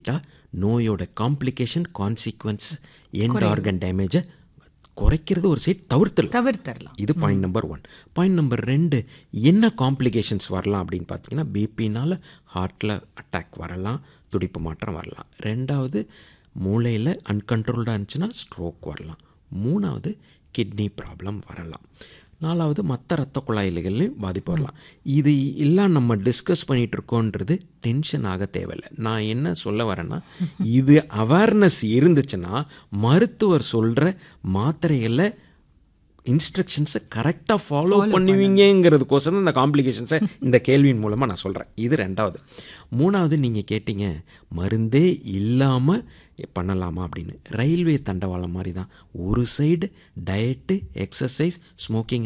நோயோட complication consequence end organ டேமேஜை குறைக்கிறது ஒரு சைட் தவிர்த்துடலாம் தவிர்த்தரலாம் இது point number one point number ரெண்டு என்ன காம்ப்ளிகேஷன்ஸ் வரலாம் அப்படின்னு பார்த்தீங்கன்னா பிபினால் ஹார்ட்டில் அட்டாக் வரலாம் துடிப்பு மாற்றம் வரலாம் ரெண்டாவது மூளையில் அன்கண்ட்ரோல்டாக இருந்துச்சுன்னா ஸ்ட்ரோக் வரலாம் மூணாவது கிட்னி ப்ராப்ளம் வரலாம் நாலாவது மற்ற ரத்த குழாயில்கள்லையும் பாதிப்பு வரலாம் இது எல்லாம் நம்ம டிஸ்கஸ் பண்ணிகிட்டு இருக்கோன்றது டென்ஷன் ஆக தேவையில்லை நான் என்ன சொல்ல வரேன்னா இது அவேர்னஸ் இருந்துச்சுன்னா மருத்துவர் சொல்கிற மாத்திரைகளை இன்ஸ்ட்ரக்ஷன்ஸை கரெக்டாக ஃபாலோ பண்ணுவீங்கிறதுக்கோசரம் இந்த காம்ப்ளிகேஷன்ஸை இந்த கேள்வியின் மூலமாக நான் சொல்கிறேன் இது ரெண்டாவது மூணாவது நீங்கள் கேட்டீங்க மருந்தே இல்லாமல் பண்ணலாமா அப்படின்னு ரயில்வே தண்டவாளம் மாதிரி தான் ஒரு சைடு டயட்டு எக்ஸசைஸ் ஸ்மோக்கிங்